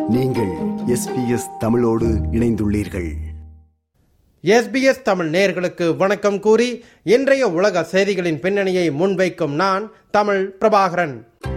நீங்கள் எஸ்பிஎஸ் தமிழோடு இணைந்துள்ளீர்கள் எஸ்பிஎஸ் தமிழ் நேயர்களுக்கு வணக்கம் கூறி இன்றைய உலக செய்திகளின் பின்னணியை முன்வைக்கும் நான் தமிழ் பிரபாகரன்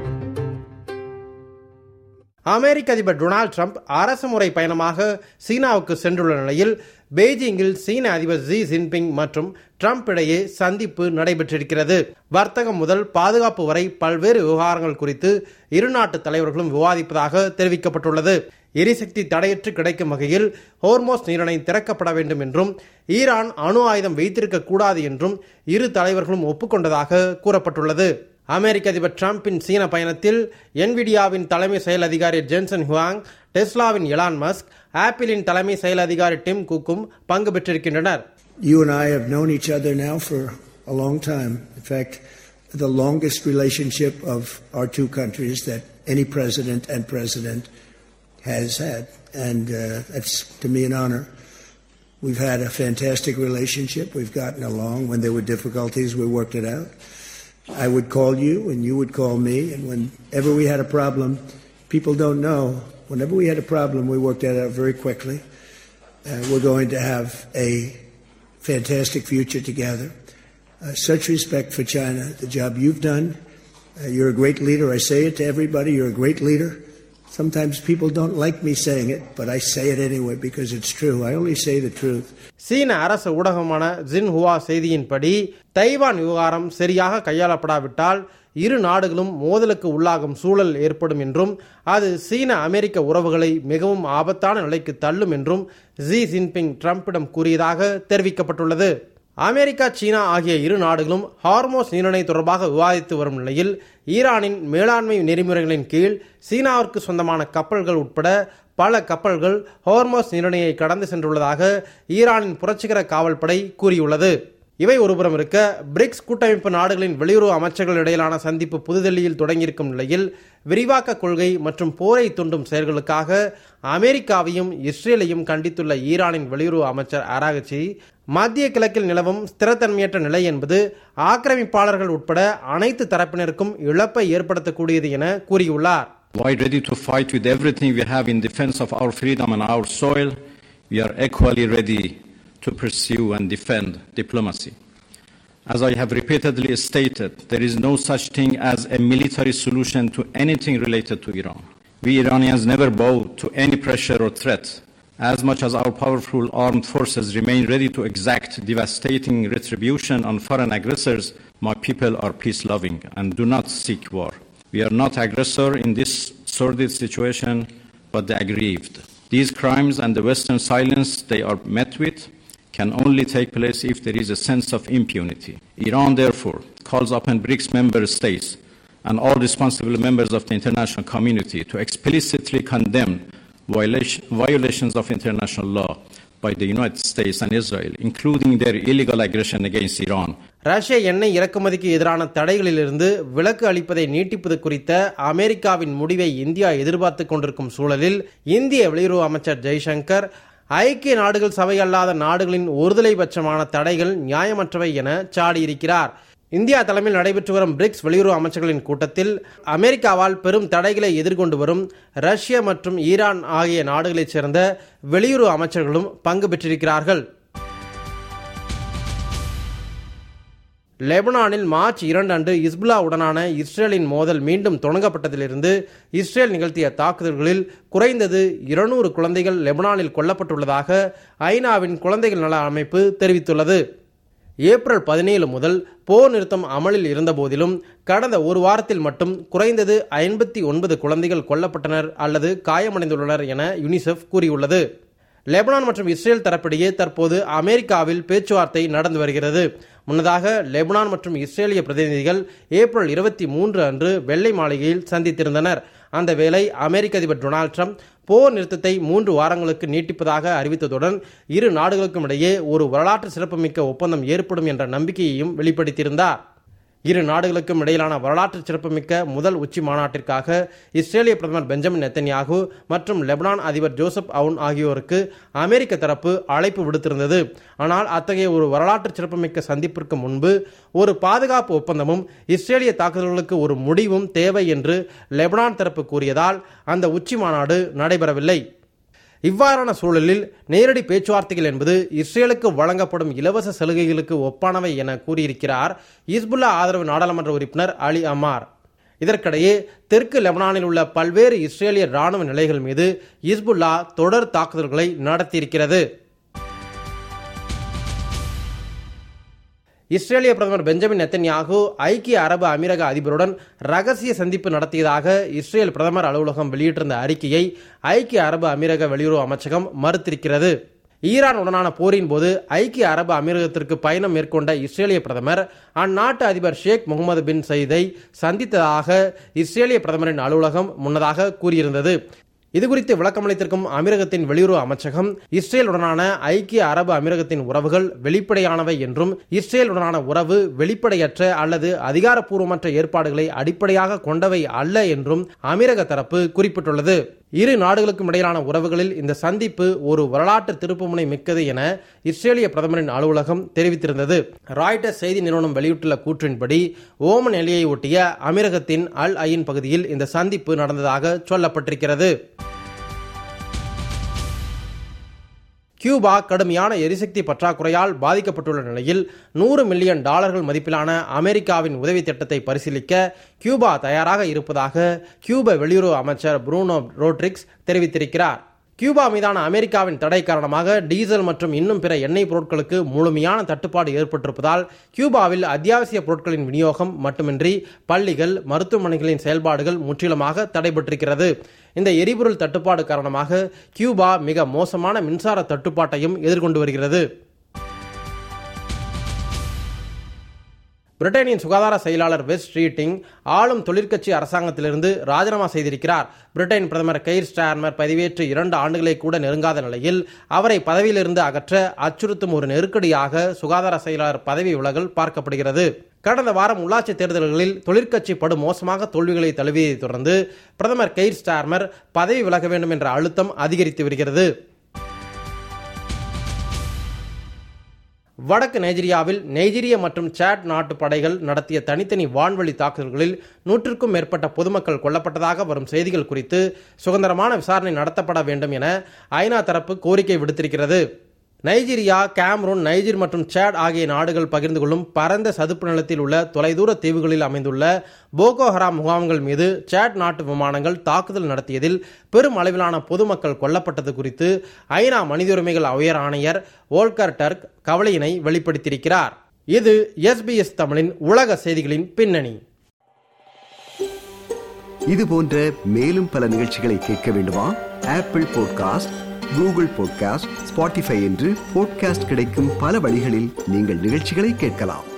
அமெரிக்க அதிபர் டொனால்ட் ட்ரம்ப் அரசுமுறை பயணமாக சீனாவுக்கு சென்றுள்ள நிலையில் பெய்ஜிங்கில் சீன அதிபர் ஜி ஜின்பிங் மற்றும் ட்ரம்ப் இடையே சந்திப்பு நடைபெற்றிருக்கிறது வர்த்தகம் முதல் பாதுகாப்பு வரை பல்வேறு விவகாரங்கள் குறித்து இரு நாட்டு தலைவர்களும் விவாதிப்பதாக தெரிவிக்கப்பட்டுள்ளது எரிசக்தி தடையற்று கிடைக்கும் வகையில் ஹோர்மோஸ் நீரிணை திறக்கப்பட வேண்டும் என்றும் ஈரான் அணு ஆயுதம் வைத்திருக்க கூடாது என்றும் இரு தலைவர்களும் ஒப்புக்கொண்டதாக கூறப்பட்டுள்ளது அமெரிக்க அதிபர் டிரம்பின் சீன பயணத்தில் என்விடியாவின் தலைமை செயல் அதிகாரி ஜென்சன் ஹுவாங் டெஸ்லாவின் எலான் மஸ்க் ஆப்பிளின் தலைமை செயல் அதிகாரி டிம் குக்கும் பங்கு பெற்றிருக்கின்றனர் You and I have known each other now for a long time. In fact, the longest relationship of our two countries that any president and president has had. And uh, that's, to me, an honor. We've had a fantastic relationship. We've gotten along. When there were difficulties, we worked it out. I would call you, and you would call me. And whenever we had a problem, people don't know. Whenever we had a problem, we worked that out very quickly. Uh, we're going to have a fantastic future together. Uh, such respect for China, the job you've done. Uh, you're a great leader. I say it to everybody. You're a great leader. Sometimes people don't like me saying it, but I say it anyway because it's true. I only say the truth. சீன அரசு ஊடகமான ஜின்ஹுவா செய்தியின்படி Taiwan விவகாரம் சரியாக கையாளப்படாவிட்டால் இரு நாடுகளும் மோதலுக்கு உள்ளாகும் சூழல் ஏற்படும் என்றும் அது சீன அமெரிக்க உறவுகளை மிகவும் ஆபத்தான நிலைக்கு தள்ளும் என்றும் ஜி ஜின்பிங் ட்ரம்பிடம் கூறியதாக தெரிவிக்கப்பட்டுள்ளது அமெரிக்கா சீனா ஆகிய இரு நாடுகளும் ஹார்மோஸ் நீரிணை தொடர்பாக விவாதித்து வரும் நிலையில் ஈரானின் மேலாண்மை நெறிமுறைகளின் கீழ் சீனாவிற்கு சொந்தமான கப்பல்கள் உட்பட பல கப்பல்கள் ஹார்மோஸ் நீரிணையை கடந்து சென்றுள்ளதாக ஈரானின் புரட்சிகர காவல்படை கூறியுள்ளது இவை ஒருபுறம் இருக்க பிரிக்ஸ் கூட்டமைப்பு நாடுகளின் வெளியுறவு அமைச்சர்கள் இடையிலான சந்திப்பு புதுதில்லியில் தொடங்கியிருக்கும் நிலையில் விரிவாக்க கொள்கை மற்றும் போரை துண்டும் செயல்களுக்காக அமெரிக்காவையும் இஸ்ரேலையும் கண்டித்துள்ள ஈரானின் வெளியுறவு அமைச்சர் அராகச்சி மத்திய கிழக்கில் நிலவும் ஸ்திரத்தன்மையற்ற நிலை என்பது ஆக்கிரமிப்பாளர்கள் உட்பட அனைத்து தரப்பினருக்கும் இழப்பை ஏற்படுத்தக்கூடியது என கூறியுள்ளார் Why ready to fight with everything we have in defense of our freedom and our soil? We are equally ready to pursue and defend diplomacy. As I have repeatedly stated, there is no such thing as a military solution to anything related to Iran. We Iranians never bow to any pressure or threat. As much as our powerful armed forces remain ready to exact devastating retribution on foreign aggressors, my people are peace loving and do not seek war. We are not aggressor in this sordid situation, but the aggrieved. These crimes and the Western silence they are met with can only take place if there is a sense of impunity. Iran, therefore, calls upon BRICS member states and all responsible members of the international community to explicitly condemn violation, violations of international law by the United States and Israel, including their illegal aggression against Iran. ரஷ்ய எண்ணெய் இறக்குமதிக்கு எதிரான தடைகளிலிருந்து விலக்கு அளிப்பதை நீட்டிப்பது குறித்த அமெரிக்காவின் முடிவை இந்தியா எதிர்பார்த்து கொண்டிருக்கும் சூழலில் இந்திய வெளியுறவு அமைச்சர் ஜெய்சங்கர் ஐக்கிய நாடுகள் சபை அல்லாத நாடுகளின் ஒருதலை பட்சமான தடைகள் நியாயமற்றவை என சாடியிருக்கிறார் இந்தியா தலைமையில் நடைபெற்று வரும் பிரிக்ஸ் வெளியுறவு அமைச்சர்களின் கூட்டத்தில் அமெரிக்காவால் பெரும் தடைகளை எதிர்கொண்டு வரும் ரஷ்யா மற்றும் ஈரான் ஆகிய நாடுகளைச் சேர்ந்த வெளியுறவு அமைச்சர்களும் பங்கு பெற்றிருக்கிறார்கள் லெபனானில் மார்ச் இரண்டு அன்று இஸ்புல்லாவுடனான இஸ்ரேலின் மோதல் மீண்டும் தொடங்கப்பட்டதிலிருந்து இஸ்ரேல் நிகழ்த்திய தாக்குதல்களில் குறைந்தது இருநூறு குழந்தைகள் லெபனானில் கொல்லப்பட்டுள்ளதாக ஐநாவின் குழந்தைகள் நல அமைப்பு தெரிவித்துள்ளது ஏப்ரல் பதினேழு முதல் போர் நிறுத்தம் அமலில் இருந்தபோதிலும் கடந்த ஒரு வாரத்தில் மட்டும் குறைந்தது ஐம்பத்தி ஒன்பது குழந்தைகள் கொல்லப்பட்டனர் அல்லது காயமடைந்துள்ளனர் என யுனிசெஃப் கூறியுள்ளது லெபனான் மற்றும் இஸ்ரேல் தரப்பிடையே தற்போது அமெரிக்காவில் பேச்சுவார்த்தை நடந்து வருகிறது முன்னதாக லெபனான் மற்றும் இஸ்ரேலிய பிரதிநிதிகள் ஏப்ரல் இருபத்தி மூன்று அன்று வெள்ளை மாளிகையில் சந்தித்திருந்தனர் அந்த வேளை அமெரிக்க அதிபர் டொனால்ட் ட்ரம்ப் போர் நிறுத்தத்தை மூன்று வாரங்களுக்கு நீட்டிப்பதாக அறிவித்ததுடன் இரு நாடுகளுக்கும் இடையே ஒரு வரலாற்று சிறப்புமிக்க ஒப்பந்தம் ஏற்படும் என்ற நம்பிக்கையையும் வெளிப்படுத்தியிருந்தார் இரு நாடுகளுக்கும் இடையிலான வரலாற்று சிறப்புமிக்க முதல் உச்சி மாநாட்டிற்காக இஸ்ரேலிய பிரதமர் பெஞ்சமின் நெத்தன்யாகு மற்றும் லெபனான் அதிபர் ஜோசப் அவுன் ஆகியோருக்கு அமெரிக்க தரப்பு அழைப்பு விடுத்திருந்தது ஆனால் அத்தகைய ஒரு வரலாற்று சிறப்புமிக்க சந்திப்பிற்கு முன்பு ஒரு பாதுகாப்பு ஒப்பந்தமும் இஸ்ரேலிய தாக்குதல்களுக்கு ஒரு முடிவும் தேவை என்று லெபனான் தரப்பு கூறியதால் அந்த உச்சி மாநாடு நடைபெறவில்லை இவ்வாறான சூழலில் நேரடி பேச்சுவார்த்தைகள் என்பது இஸ்ரேலுக்கு வழங்கப்படும் இலவச சலுகைகளுக்கு ஒப்பானவை என கூறியிருக்கிறார் இஸ்புல்லா ஆதரவு நாடாளுமன்ற உறுப்பினர் அலி அமார் இதற்கிடையே தெற்கு லெபனானில் உள்ள பல்வேறு இஸ்ரேலிய ராணுவ நிலைகள் மீது இஸ்புல்லா தொடர் தாக்குதல்களை நடத்தியிருக்கிறது இஸ்ரேலிய பிரதமர் பெஞ்சமின் நெத்தன்யாகு ஐக்கிய அரபு அமீரக அதிபருடன் ரகசிய சந்திப்பு நடத்தியதாக இஸ்ரேல் பிரதமர் அலுவலகம் வெளியிட்டிருந்த அறிக்கையை ஐக்கிய அரபு அமீரக வெளியுறவு அமைச்சகம் மறுத்திருக்கிறது ஈரான் உடனான போரின் போது ஐக்கிய அரபு அமீரகத்திற்கு பயணம் மேற்கொண்ட இஸ்ரேலிய பிரதமர் அந்நாட்டு அதிபர் ஷேக் முகமது பின் சயீதை சந்தித்ததாக இஸ்ரேலிய பிரதமரின் அலுவலகம் முன்னதாக கூறியிருந்தது இதுகுறித்து விளக்கமளித்திருக்கும் அமீரகத்தின் வெளியுறவு அமைச்சகம் இஸ்ரேலுடனான ஐக்கிய அரபு அமீரகத்தின் உறவுகள் வெளிப்படையானவை என்றும் இஸ்ரேலுடனான உறவு வெளிப்படையற்ற அல்லது அதிகாரப்பூர்வமற்ற ஏற்பாடுகளை அடிப்படையாக கொண்டவை அல்ல என்றும் அமீரக தரப்பு குறிப்பிட்டுள்ளது இரு நாடுகளுக்கும் இடையிலான உறவுகளில் இந்த சந்திப்பு ஒரு வரலாற்று திருப்புமுனை மிக்கது என இஸ்ரேலிய பிரதமரின் அலுவலகம் தெரிவித்திருந்தது ராய்டர்ஸ் செய்தி நிறுவனம் வெளியிட்டுள்ள கூற்றின்படி ஓமன் எல்லையை ஒட்டிய அமீரகத்தின் அல் அயின் பகுதியில் இந்த சந்திப்பு நடந்ததாக சொல்லப்பட்டிருக்கிறது கியூபா கடுமையான எரிசக்தி பற்றாக்குறையால் பாதிக்கப்பட்டுள்ள நிலையில் நூறு மில்லியன் டாலர்கள் மதிப்பிலான அமெரிக்காவின் உதவி திட்டத்தை பரிசீலிக்க கியூபா தயாராக இருப்பதாக கியூப வெளியுறவு அமைச்சர் புரூனோ ரோட்ரிக்ஸ் தெரிவித்திருக்கிறார் கியூபா மீதான அமெரிக்காவின் தடை காரணமாக டீசல் மற்றும் இன்னும் பிற எண்ணெய் பொருட்களுக்கு முழுமையான தட்டுப்பாடு ஏற்பட்டிருப்பதால் கியூபாவில் அத்தியாவசிய பொருட்களின் விநியோகம் மட்டுமின்றி பள்ளிகள் மருத்துவமனைகளின் செயல்பாடுகள் முற்றிலுமாக தடைபட்டிருக்கிறது இந்த எரிபொருள் தட்டுப்பாடு காரணமாக கியூபா மிக மோசமான மின்சார தட்டுப்பாட்டையும் எதிர்கொண்டு வருகிறது பிரிட்டனின் சுகாதார செயலாளர் வெஸ்ட் ஸ்ட்ரீட்டிங் ஆளும் தொழிற்கட்சி அரசாங்கத்திலிருந்து ராஜினாமா செய்திருக்கிறார் பிரிட்டன் பிரதமர் கெய்ர் ஸ்டார்மர் பதவியேற்று இரண்டு ஆண்டுகளை கூட நெருங்காத நிலையில் அவரை பதவியிலிருந்து அகற்ற அச்சுறுத்தும் ஒரு நெருக்கடியாக சுகாதார செயலாளர் பதவி விலகல் பார்க்கப்படுகிறது கடந்த வாரம் உள்ளாட்சி தேர்தல்களில் தொழிற்கட்சி படு மோசமாக தோல்விகளை தழுவியதை தொடர்ந்து பிரதமர் கெய்ர் ஸ்டார்மர் பதவி விலக வேண்டும் என்ற அழுத்தம் அதிகரித்து வருகிறது வடக்கு நைஜீரியாவில் நைஜீரிய மற்றும் சாட் நாட்டு படைகள் நடத்திய தனித்தனி வான்வழி தாக்குதல்களில் நூற்றுக்கும் மேற்பட்ட பொதுமக்கள் கொல்லப்பட்டதாக வரும் செய்திகள் குறித்து சுதந்திரமான விசாரணை நடத்தப்பட வேண்டும் என ஐநா தரப்பு கோரிக்கை விடுத்திருக்கிறது நைஜீரியா கேம்ரூன் நைஜீர் மற்றும் சேட் ஆகிய நாடுகள் பகிர்ந்து கொள்ளும் பரந்த சதுப்பு நிலத்தில் உள்ள தொலைதூர தீவுகளில் அமைந்துள்ள போகோ ஹராம் முகாம்கள் மீது சேட் நாட்டு விமானங்கள் தாக்குதல் நடத்தியதில் பெரும் அளவிலான பொதுமக்கள் கொல்லப்பட்டது குறித்து ஐநா மனித உரிமைகள் உயர் ஆணையர் ஓல்கர் டர்க் கவலையினை வெளிப்படுத்தியிருக்கிறார் இது எஸ்பிஎஸ் தமிழின் உலக செய்திகளின் பின்னணி இது போன்ற மேலும் பல நிகழ்ச்சிகளை கேட்க வேண்டுமா Apple podcast Google podcast Spotify என்று பாட்காஸ்ட் கிடைக்கும் பல வழிகளில் நீங்கள் நிகழ்ச்சிகளை கேட்கலாம்